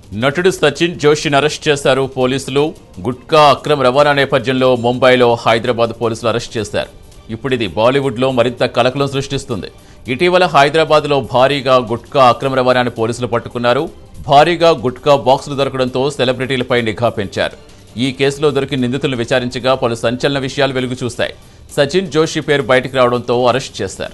నటుడు సచిన్ జోషిని అరెస్ట్ చేశారు పోలీసులు గుట్కా అక్రమ రవాణా నేపథ్యంలో ముంబైలో హైదరాబాద్ పోలీసులు అరెస్ట్ చేశారు ఇప్పుడు ఇది బాలీవుడ్లో మరింత కలకలం సృష్టిస్తుంది ఇటీవల హైదరాబాద్లో భారీగా గుట్కా అక్రమ రవాణాని పోలీసులు పట్టుకున్నారు భారీగా గుట్కా బాక్సులు దొరకడంతో సెలబ్రిటీలపై నిఘా పెంచారు ఈ కేసులో దొరికిన నిందితులను విచారించగా పలు సంచలన విషయాలు వెలుగు చూశాయి సచిన్ జోషి పేరు బయటకు రావడంతో అరెస్ట్ చేశారు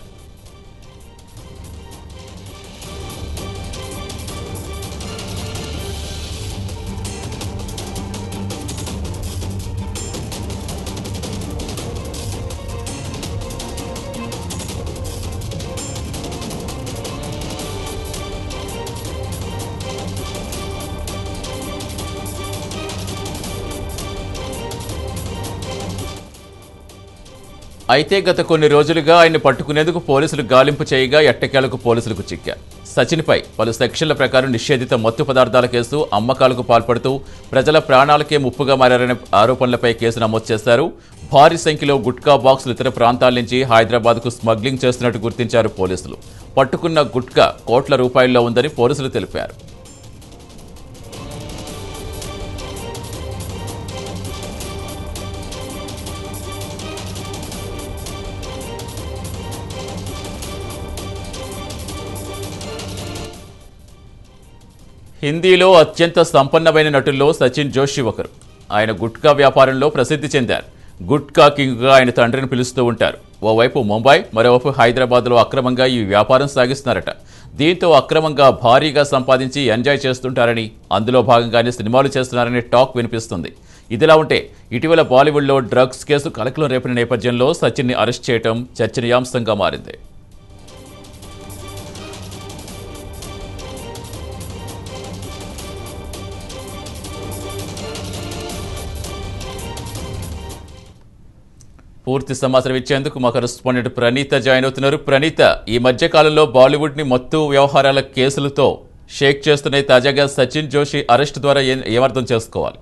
అయితే గత కొన్ని రోజులుగా ఆయన్ని పట్టుకునేందుకు పోలీసులు గాలింపు చేయగా ఎట్టకేలకు పోలీసులకు చిక్కారు సచిన్పై పలు సెక్షన్ల ప్రకారం నిషేధిత మత్తు పదార్థాల కేసు అమ్మకాలకు పాల్పడుతూ ప్రజల ప్రాణాలకే ముప్పుగా మారారనే ఆరోపణలపై కేసు నమోదు చేశారు భారీ సంఖ్యలో గుట్కా బాక్సులు ఇతర ప్రాంతాల నుంచి హైదరాబాద్కు స్మగ్లింగ్ చేస్తున్నట్టు గుర్తించారు పోలీసులు పట్టుకున్న గుట్కా కోట్ల రూపాయల్లో ఉందని పోలీసులు తెలిపారు హిందీలో అత్యంత సంపన్నమైన నటుల్లో సచిన్ జోషి ఒకరు ఆయన గుట్కా వ్యాపారంలో ప్రసిద్ధి చెందారు గుట్కా కింగ్గా ఆయన తండ్రిని పిలుస్తూ ఉంటారు ఓవైపు ముంబై మరోవైపు హైదరాబాద్లో అక్రమంగా ఈ వ్యాపారం సాగిస్తున్నారట దీంతో అక్రమంగా భారీగా సంపాదించి ఎంజాయ్ చేస్తుంటారని అందులో భాగంగానే సినిమాలు చేస్తున్నారని టాక్ వినిపిస్తుంది ఇదిలా ఉంటే ఇటీవల బాలీవుడ్లో డ్రగ్స్ కేసు కలకలం రేపిన నేపథ్యంలో సచిన్ని అరెస్ట్ చేయడం చర్చనీయాంశంగా మారింది పూర్తి సమాచారం ఇచ్చేందుకు మా కరెస్పాండెంట్ ప్రణీత జాయిన్ అవుతున్నారు ప్రణీత ఈ మధ్య కాలంలో బాలీవుడ్ ని మత్తు వ్యవహారాల కేసులతో షేక్ చేస్తున్నాయి తాజాగా సచిన్ జోషి అరెస్ట్ ద్వారా ఏం- ఏమర్థం చేసుకోవాలి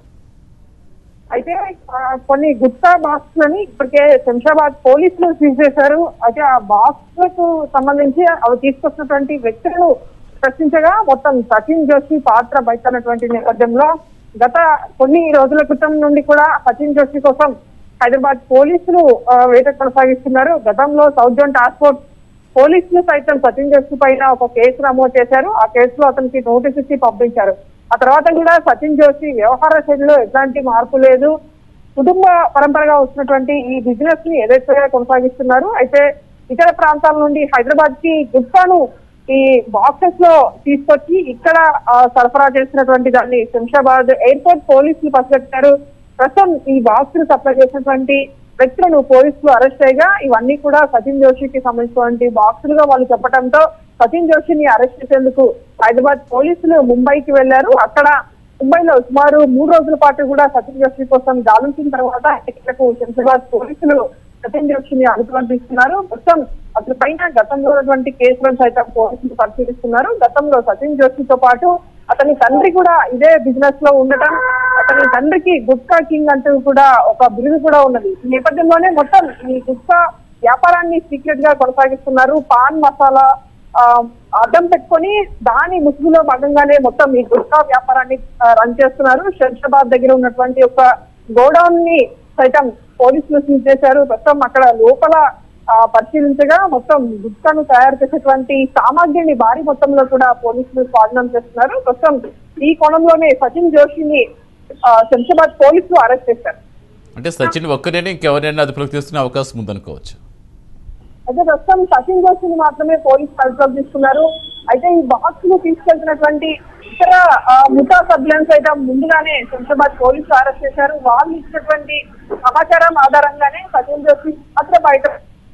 అయితే ఆ, కొన్ని గుప్తా బాక్స్ లని ఇప్పటికే శంషాబాద్ పోలీసులు సీజ్ చేశారు అయితే ఆ బాక్స్ కు సంబంధించి అవి తీసుకొచ్చినటువంటి వ్యక్తులను ప్రశ్నించగా మొత్తం సచిన్ జోషి పాత్ర బయటనటువంటి నేపథ్యంలో గత కొన్ని రోజుల క్రితం నుండి కూడా సచిన్ జోషి కోసం హైదరాబాద్ పోలీసులు ఆ, వేట కొనసాగిస్తున్నారు గతంలో సౌత్ జోన్ టాస్క్ ఫోర్స్ పోలీసులు సైతం సచిన్ జోషి పైన ఒక కేసు నమోదు చేశారు ఆ కేసులో అతనికి నోటీస్ ఇచ్చి పంపించారు ఆ తర్వాత కూడా సచిన్ జోషి వ్యవహార శైలిలో ఎట్లాంటి మార్పు లేదు కుటుంబ పరంపరగా వస్తున్నటువంటి ఈ బిజినెస్ ని యథేచ్ఛగా కొనసాగిస్తున్నారు అయితే ఇతర ప్రాంతాల నుండి హైదరాబాద్ కి గుప్తాను ఈ బాక్సెస్ లో తీసుకొచ్చి ఇక్కడ ఆ, సరఫరా చేసినటువంటి దాన్ని శంషాబాద్ ఎయిర్పోర్ట్ పోలీసులు పసిగట్టారు ప్రస్తుతం ఈ బాక్స్ ను సప్లై చేసినటువంటి వ్యక్తులను పోలీసులు అరెస్ట్ చేయగా ఇవన్నీ కూడా సచిన్ జోషికి సంబంధించినటువంటి బాక్సులుగా వాళ్ళు చెప్పడంతో సచిన్ జోషిని అరెస్ట్ చేసేందుకు హైదరాబాద్ పోలీసులు ముంబైకి వెళ్లారు అక్కడ ముంబైలో సుమారు మూడు రోజుల పాటు కూడా సచిన్ జోషి కోసం గాలించిన తర్వాత ఇక్కడకు శంషాబాద్ పోలీసులు సచిన్ జోషిని అనుమతిస్తున్నారు మొత్తం అతని పైన గతంలో ఉన్నటువంటి కేసులను సైతం పోలీసులు పరిశీలిస్తున్నారు గతంలో సచిన్ జోషితో పాటు అతని తండ్రి కూడా ఇదే బిజినెస్ లో ఉండటం అతని తండ్రికి గుట్కా కింగ్ అంటూ కూడా ఒక బిరుదు కూడా ఉన్నది ఈ నేపథ్యంలోనే మొత్తం ఈ గుట్కా వ్యాపారాన్ని సీక్రెట్ గా కొనసాగిస్తున్నారు పాన్ మసాలా ఆ, అడ్డం పెట్టుకొని దాని ముసుగులో భాగంగానే మొత్తం ఈ గుట్కా వ్యాపారాన్ని ఆ, రన్ చేస్తున్నారు శంషాబాద్ దగ్గర ఉన్నటువంటి ఒక గోడౌన్ ని సైతం పోలీసులు సీజ్ చేశారు ప్రస్తుతం అక్కడ లోపల ఆ, పరిశీలించగా మొత్తం గుట్కాను తయారు చేసేటువంటి సామాగ్రిని భారీ మొత్తంలో కూడా పోలీసులు స్వాధీనం చేస్తున్నారు ప్రస్తుతం ఈ కోణంలోనే సచిన్ జోషిని ఆ, శంషాబాద్ పోలీసులు అరెస్ట్ చేశారు అంటే సచిన్ ఒక్కరేనే ఇంకెవరైనా అదుపులోకి తీసుకునే అవకాశం ఉందనుకోవచ్చు అయితే ప్రస్తుతం సచిన్ జోషిని మాత్రమే పోలీసు అదుపులోకి తీసుకున్నారు అయితే ఈ బాక్స్ ను తీసుకెళ్తున్నటువంటి ఇతర ఆ, ముఠా సభ్యులను సైతం ముందుగానే శంషాబాద్ పోలీసులు అరెస్ట్ చేశారు వాళ్ళు ఇచ్చినటువంటి సమాచారం ఆధారంగానే సచిన్ జోషి అక్కడ బయట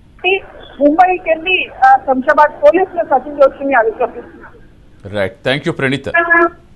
ముంబైకి వెళ్ళి ఆ, శంషాబాద్ పోలీసులు సచిన్ జోషిని అదుపులోకి తీసుకున్నారు రైట్ థ్యాంక్ యూ ప్రణీత ఆ,